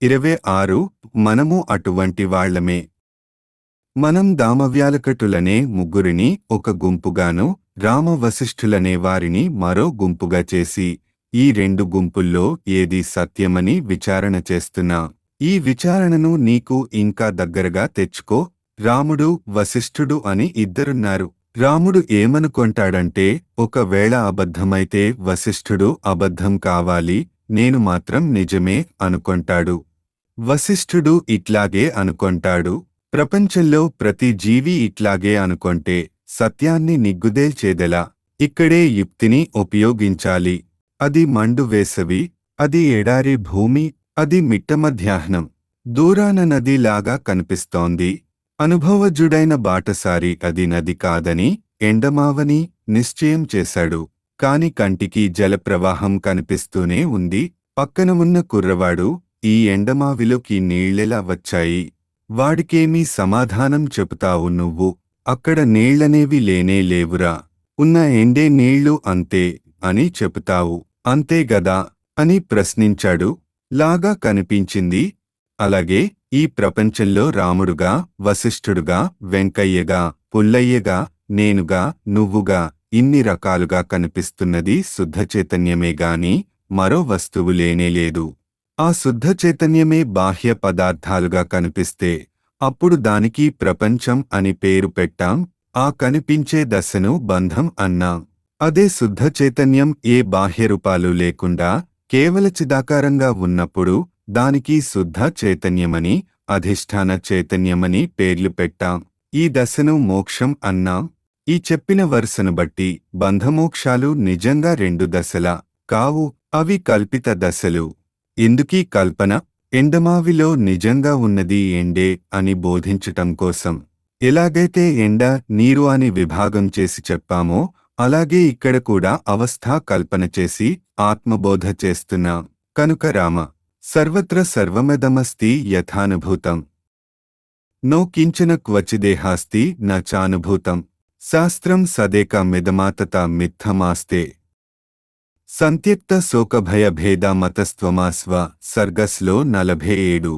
ఇరవై ఆరు మనము అటువంటి వాళ్ళమే మనం దామవ్యాలకటులనే ముగ్గురిని ఒక గుంపుగాను రామ వశిష్ఠులనే వారిని మరో గుంపుగా చేసి ఈ రెండు గుంపుల్లో ఏది సత్యమని విచారణ చేస్తున్నా ఈ విచారణను నీకు ఇంకా దగ్గరగా తెచ్చుకో రాముడు వశిష్ఠుడు అని ఇద్దరున్నారు రాముడు ఏమనుకొంటాడంటే ఒకవేళ అబద్ధమైతే వశిష్ఠుడు అబద్ధం కావాలి నేను మాత్రం నిజమే అనుకొంటాడు వశిష్ఠుడు ఇట్లాగే అనుకొంటాడు ప్రపంచంలో ప్రతి జీవి ఇట్లాగే అనుకొంటే సత్యాన్ని నిగ్గుదేల్చేదెలా ఇక్కడే యుక్తిని ఉపయోగించాలి అది మండు వేసవి అది ఎడారి భూమి అది మిట్ట మధ్యాహ్నం దూరాన నదిలాగా కనిపిస్తోంది అనుభవజుడైన బాటసారి అది నది కాదని ఎండమావని నిశ్చయం చేశాడు కాని కంటికి జలప్రవాహం కనిపిస్తూనే ఉంది పక్కన ఉన్న కుర్రవాడు ఈ ఎండమావిలోకి నీళ్లెలా వచ్చాయి వాడికేమీ సమాధానం చెబుతావు నువ్వు అక్కడ నీళ్లనేవి లేనే లేవురా ఉన్న ఎండే నీళ్లు అంతే అని చెబుతావు అంతే గదా అని ప్రశ్నించాడు లాగా కనిపించింది అలాగే ఈ ప్రపంచంలో రాముడుగా వశిష్ఠుడుగా వెంకయ్యగా పుల్లయ్యగా నేనుగా నువ్వుగా ఇన్ని రకాలుగా కనిపిస్తున్నది శుద్ధ చైతన్యమే గాని మరో వస్తువు లేనేలేదు ఆ శుద్ధ చైతన్యమే బాహ్య పదార్థాలుగా కనిపిస్తే అప్పుడు దానికి ప్రపంచం అని పేరు పెట్టాం ఆ కనిపించే దశను బంధం అన్నాం అదే శుద్ధ చైతన్యం ఏ బాహ్య రూపాలు లేకుండా కేవల చిదాకారంగా ఉన్నప్పుడు దానికి శుద్ధ చైతన్యమని అధిష్టాన చైతన్యమని పేర్లు పెట్టాం ఈ దశను మోక్షం అన్నాం ఈ చెప్పిన వరుసను బట్టి బంధమోక్షాలు నిజంగా రెండు దశల కావు అవి కల్పిత దశలు ఎందుకీ కల్పన ఎండమావిలో నిజంగా ఉన్నది ఎండే అని బోధించటం కోసం ఎలాగైతే ఎండ నీరు అని విభాగం చేసి చెప్పామో అలాగే ఇక్కడ కూడా అవస్థా కల్పన చేసి ఆత్మబోధ చేస్తున్నాం కనుక రామ సర్వత్ర సర్వమిదమస్తి యథానుభూతం నో కించన క్వచిదేహాస్తి న చానుభూతం శాస్త్రం సదేక మిదమాతత మిథమాస్తే సంత్యక్త శోకభయ భేద మతస్త్వమాస్వ సర్గస్లో నలభై ఏడు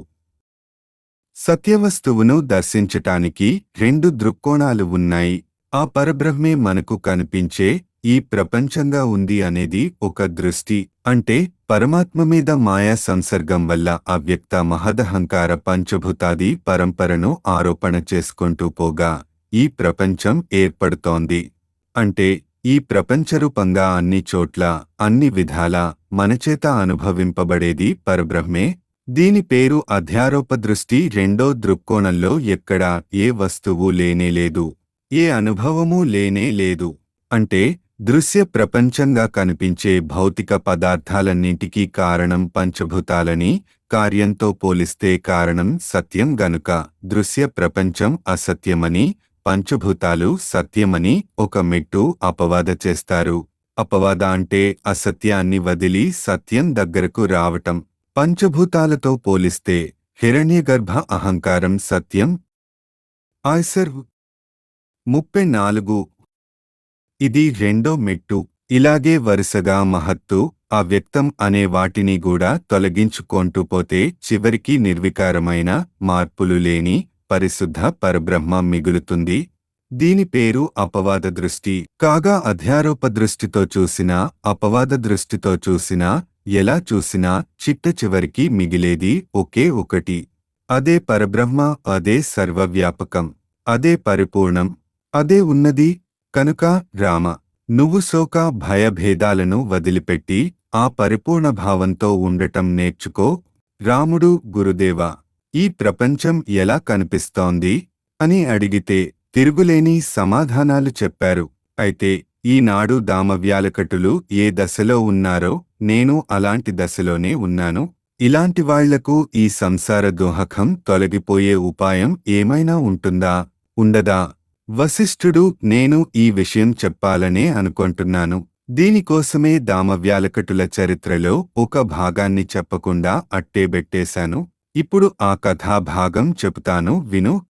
సత్యవస్తువును దర్శించటానికి రెండు దృక్కోణాలు ఉన్నాయి ఆ పరబ్రహ్మే మనకు కనిపించే ఈ ప్రపంచంగా ఉంది అనేది ఒక దృష్టి అంటే పరమాత్మ మీద మాయా సంసర్గం వల్ల అవ్యక్త మహదహంకార పంచభూతాది పరంపరను ఆరోపణ చేసుకుంటూ పోగా ఈ ప్రపంచం ఏర్పడుతోంది అంటే ఈ ప్రపంచరూపంగా అన్ని చోట్ల అన్ని విధాలా మనచేత అనుభవింపబడేది పరబ్రహ్మే దీని పేరు అధ్యారోప దృష్టి రెండో దృక్కోణంలో ఎక్కడా ఏ వస్తువు లేనేలేదు ఏ అనుభవమూ లేనే లేదు అంటే దృశ్య ప్రపంచంగా కనిపించే భౌతిక పదార్థాలన్నింటికీ కారణం పంచభూతాలని కార్యంతో పోలిస్తే కారణం సత్యం గనుక దృశ్య ప్రపంచం అసత్యమని పంచభూతాలు సత్యమని ఒక మెట్టు అపవాద చేస్తారు అపవాద అంటే అసత్యాన్ని వదిలి సత్యం దగ్గరకు రావటం పంచభూతాలతో పోలిస్తే హిరణ్యగర్భ అహంకారం సత్యం ఆయ్సర్ ముప్పై నాలుగు ఇది రెండో మెట్టు ఇలాగే వరుసగా మహత్తు అవ్యక్తం అనే వాటిని కూడా తొలగించుకొంటూ పోతే చివరికి నిర్వికారమైన మార్పులు లేని పరిశుద్ధ పరబ్రహ్మ మిగులుతుంది దీని పేరు అపవాద దృష్టి కాగా అధ్యారోప దృష్టితో చూసినా అపవాద దృష్టితో చూసినా ఎలా చూసినా చిట్ట చివరికి మిగిలేది ఒకే ఒకటి అదే పరబ్రహ్మ అదే సర్వవ్యాపకం అదే పరిపూర్ణం అదే ఉన్నది కనుక రామ నువ్వు శోక భయభేదాలను వదిలిపెట్టి ఆ పరిపూర్ణ భావంతో ఉండటం నేర్చుకో రాముడు గురుదేవా ఈ ప్రపంచం ఎలా కనిపిస్తోంది అని అడిగితే తిరుగులేని సమాధానాలు చెప్పారు అయితే ఈనాడు దామవ్యాలకటులు ఏ దశలో ఉన్నారో నేను అలాంటి దశలోనే ఉన్నాను ఇలాంటి వాళ్లకు ఈ సంసార దోహకం తొలగిపోయే ఉపాయం ఏమైనా ఉంటుందా ఉండదా వశిష్ఠుడు నేను ఈ విషయం చెప్పాలనే అనుకుంటున్నాను దీనికోసమే దామవ్యాలకటుల చరిత్రలో ఒక భాగాన్ని చెప్పకుండా అట్టేబెట్టేశాను ఇప్పుడు ఆ కథాభాగం చెబుతాను విను